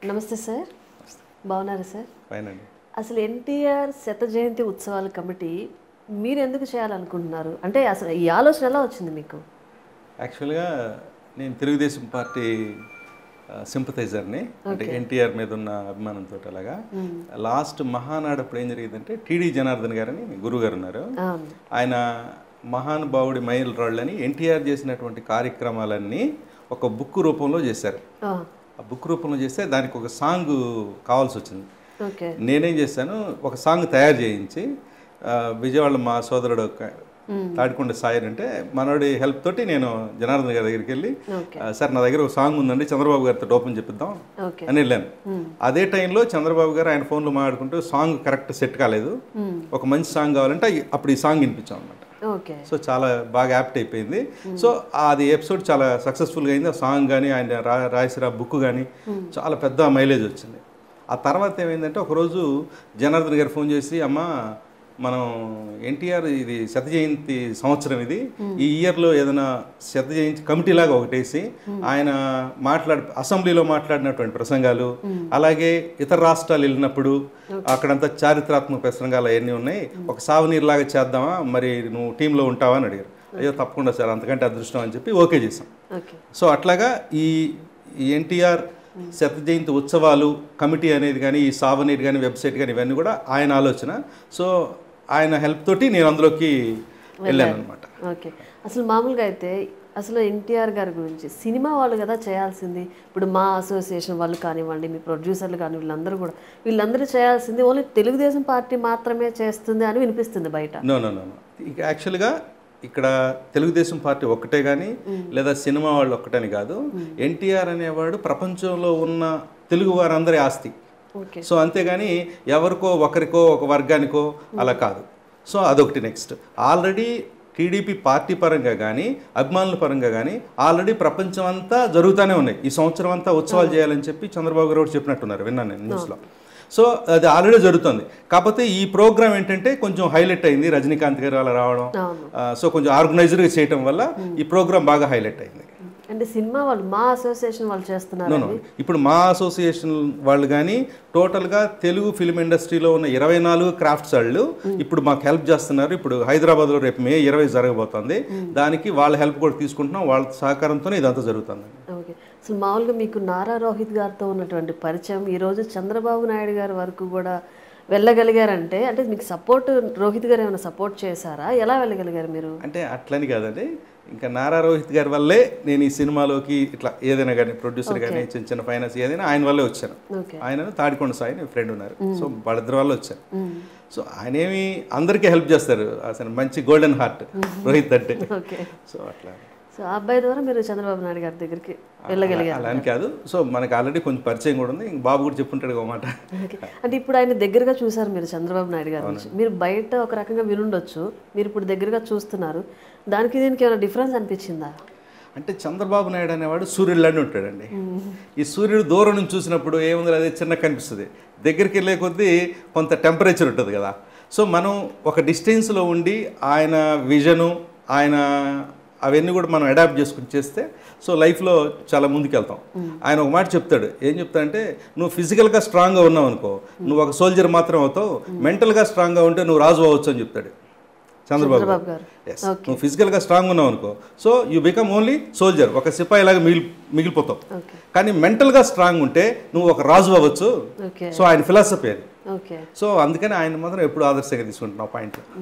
నమస్తే సార్ బాగున్నారా sir fine అండి అసలు ఎన్టీఆర్ శత జయంతి ఉత్సవాల కమిటీ మీరు ఎందుకు చేయాలనుకుంటున్నారు అంటే అసలు ఈ ఆలోచన ఎలా వచ్చింది మీకు యాక్చువల్గా నేను తెలుగుదేశం పార్టీ సింపథైజర్ని అంటే ఎన్టీఆర్ మీద ఉన్న అభిమానంతో అలాగా లాస్ట్ మహానాడు అప్పుడు ఏం జరిగిందంటే టీడీ జనార్దన్ గారని గురువు గారు ఉన్నారు అవును ఆయన మహానుభావుడి మైల్ రాళ్ళని ఎన్టీఆర్ చేసినటువంటి కార్యక్రమాలన్నీ ఒక బుక్ రూపంలో చేశారు ఆ, ఆ బుక్ రూపంలో చేస్తే దానికి ఒక సాంగ్ కావాల్సి వచ్చింది ఓకే నేనేం చేశాను ఒక సాంగ్ తయారు చేయించి ఆ, విజయవాడ మా సోదరుడు ఒక తాడికొండ సాయర్ అంటే మనోడి హెల్ప్ తోటి నేను జనార్దన్ గారి దగ్గరికి వెళ్ళి ఓకే ఆ, సార్ నా దగ్గర ఒక సాంగ్ ఉందండి చంద్రబాబు గారితో ఓపెన్ చెప్పిద్దాం ఓకే అని వెళ్ళాను అదే టైంలో చంద్రబాబు గారు ఆయన ఫోన్లో మాట్లాడుకుంటూ సాంగ్ కరెక్ట్ సెట్ కాలేదు ఒక మంచి సాంగ్ కావాలంటే అప్పుడు ఈ సాంగ్ వినిపించాం అనమాట ఓకే సో చాలా బాగా యాప్ట్ అయిపోయింది సో అది ఎపిసోడ్ చాలా సక్సెస్ఫుల్గా అయింది ఆ సాంగ్ కానీ ఆయన రా రాసిన బుక్ కానీ చాలా పెద్ద మైలేజ్ వచ్చింది ఆ తర్వాత ఏమైందంటే ఒకరోజు జనార్దన్ గారు ఫోన్ చేసి అమ్మ మనం ఎన్టీఆర్ ఇది శత జయంతి సంవత్సరం ఇది ఈ ఇయర్లో ఏదైనా శత జయంతి కమిటీ లాగా ఒకటేసి ఆయన మాట్లాడి అసెంబ్లీలో మాట్లాడినటువంటి ప్రసంగాలు అలాగే ఇతర రాష్ట్రాలు వెళ్ళినప్పుడు అక్కడంతా చారిత్రాత్మక ప్రసంగాలు అవన్నీ ఉన్నాయి ఒక సాగునీరు లాగా చేద్దామా మరి నువ్వు టీంలో ఉంటావా అని అడిగారు అయ్యో తప్పకుండా సార్ అంతకంటే అదృష్టం అని చెప్పి ఓకే చేసాం ఓకే సో అట్లాగా ఈ ఎన్టీఆర్ శత జయంతి ఉత్సవాలు కమిటీ అనేది కానీ ఈ సావనీర్ కానీ వెబ్సైట్ కానీ ఇవన్నీ కూడా ఆయన ఆలోచన సో ఆయన హెల్ప్ తోటి నేను అందులోకి వెళ్ళాను అనమాట ఓకే అసలు మామూలుగా అయితే అసలు ఎన్టీఆర్ గారి గురించి సినిమా వాళ్ళు కదా చేయాల్సింది ఇప్పుడు మా అసోసియేషన్ వాళ్ళు కానివ్వండి మీ ప్రొడ్యూసర్లు కానీ వీళ్ళందరూ కూడా వీళ్ళందరూ చేయాల్సింది ఓన్లీ తెలుగుదేశం పార్టీ మాత్రమే చేస్తుంది అని వినిపిస్తుంది బయట నో నో నో నో ఇక యాక్చువల్గా ఇక్కడ తెలుగుదేశం పార్టీ ఒక్కటే కానీ లేదా సినిమా వాళ్ళు ఒక్కటని కాదు ఎన్టీఆర్ అనేవాడు ప్రపంచంలో ఉన్న తెలుగు వారందరి ఆస్తి ఓకే సో అంతేగాని ఎవరికో ఒకరికో ఒక వర్గానికో అలా కాదు సో అదొకటి నెక్స్ట్ ఆల్రెడీ టీడీపీ పార్టీ పరంగా కానీ అభిమానుల పరంగా కానీ ఆల్రెడీ ప్రపంచం అంతా జరుగుతూనే ఉన్నాయి ఈ సంవత్సరం అంతా ఉత్సవాలు చేయాలని చెప్పి చంద్రబాబు గారు కూడా చెప్పినట్టున్నారు విన్నాను నేను న్యూస్లో సో అది ఆల్రెడీ జరుగుతుంది కాకపోతే ఈ ప్రోగ్రామ్ ఏంటంటే కొంచెం హైలైట్ అయింది రజనీకాంత్ గారు అలా రావడం అవును ఆ, సో కొంచెం ఆర్గనైజర్గా చేయటం వల్ల ఈ ప్రోగ్రామ్ బాగా హైలైట్ అయింది అంటే సినిమా వాళ్ళు మా అసోసియేషన్ వాళ్ళు చేస్తున్నారు నో నో ఇప్పుడు మా అసోసియేషన్ వాళ్ళు కానీ టోటల్గా తెలుగు ఫిల్మ్ ఇండస్ట్రీలో ఉన్న ఇరవై నాలుగు క్రాఫ్ట్స్ వాళ్ళు ఇప్పుడు మాకు హెల్ప్ చేస్తున్నారు ఇప్పుడు హైదరాబాద్లో రేపు మే ఇరవై జరగబోతుంది దానికి వాళ్ళ హెల్ప్ కూడా తీసుకుంటున్నాం వాళ్ళ సహకారంతోనే ఇదంతా జరుగుతుంది ఓకే అసలు మామూలుగా మీకు నారా రోహిత్ గారితో ఉన్నటువంటి పరిచయం ఈరోజు చంద్రబాబు నాయుడు గారి వరకు కూడా వెళ్ళగలిగారంటే అంటే మీకు సపోర్ట్ రోహిత్ గారు ఏమైనా సపోర్ట్ చేశారా ఎలా వెళ్ళగలిగారు మీరు అంటే అట్లని కాదండి ఇంకా నారా రోహిత్ గారి వల్లే నేను ఈ సినిమాలోకి ఇట్లా ఏదైనా కానీ ప్రొడ్యూసర్ కానీ చిన్న చిన్న ఫైనాన్స్ ఏదైనా ఆయన వల్లే వచ్చాను ఓకే ఆయన తాడికొండ సాయి నా ఫ్రెండ్ ఉన్నారు సో వాళ్ళిద్దరి వల్ల వచ్చాను సో ఆయన ఏమి అందరికీ హెల్ప్ చేస్తారు అసలు మంచి గోల్డెన్ హార్ట్ రోహిత్ అంటే ఓకే సో అట్లా సో ఆ అబ్బాయి ద్వారా మీరు చంద్రబాబు నాయుడు గారి దగ్గరికి వెళ్ళగలిగారు అలా అని కాదు సో మనకి ఆల్రెడీ కొంచెం పరిచయం కూడా ఉంది ఇంక బాబు కూడా చెప్పుంటాడు ఒక మాట ఓకే అంటే ఇప్పుడు ఆయన దగ్గరగా చూసారు మీరు చంద్రబాబు నాయుడు గారి నుంచి మీరు బయట ఒక రకంగా వినుండొచ్చు మీరు ఇప్పుడు దగ్గరగా చూస్తున్నారు దానికి దీనికి ఏమైనా డిఫరెన్స్ అనిపించిందా అంటే చంద్రబాబు నాయుడు అనేవాడు సూర్యుడిలాంటి ఉంటాడండి ఈ సూర్యుడు దూరం నుంచి చూసినప్పుడు ఏముంది అదే చిన్న కనిపిస్తుంది దగ్గరికి వెళ్ళే కొద్దీ కొంత టెంపరేచర్ ఉంటుంది కదా సో మనం ఒక డిస్టెన్స్లో ఉండి ఆయన విజను ఆయన అవన్నీ కూడా మనం అడాప్ట్ చేసుకుని చేస్తే సో లైఫ్లో చాలా ముందుకెళ్తాం ఆయన ఒక మాట చెప్తాడు ఏం చెప్తాడంటే నువ్వు ఫిజికల్గా స్ట్రాంగ్గా ఉన్నావు అనుకో నువ్వు ఒక సోల్జర్ మాత్రం అవుతావు మెంటల్గా స్ట్రాంగ్గా ఉంటే నువ్వు రాజు అవ్వచ్చు అని చెప్తాడు చంద్రబాబు గారు. చంద్రబాబు గారు Yes. నువ్వు ఫిజికల్గా స్ట్రాంగ్ ఉన్నావు అనుకో so you become only soldier ఒక సిపాయి లాగా మిగిలి మిగిలిపోతావు ఓకే కానీ మెంటల్గా స్ట్రాంగ్ ఉంటే నువ్వు ఒక రాజు అవ్వచ్చు ఓకే సో ఆయన ఫిలాసఫీ అది ఓకే సో అందుకని ఆయన మాత్రం ఎప్పుడు ఆదర్శంగా తీసుకుంటున్నావు పాయింట్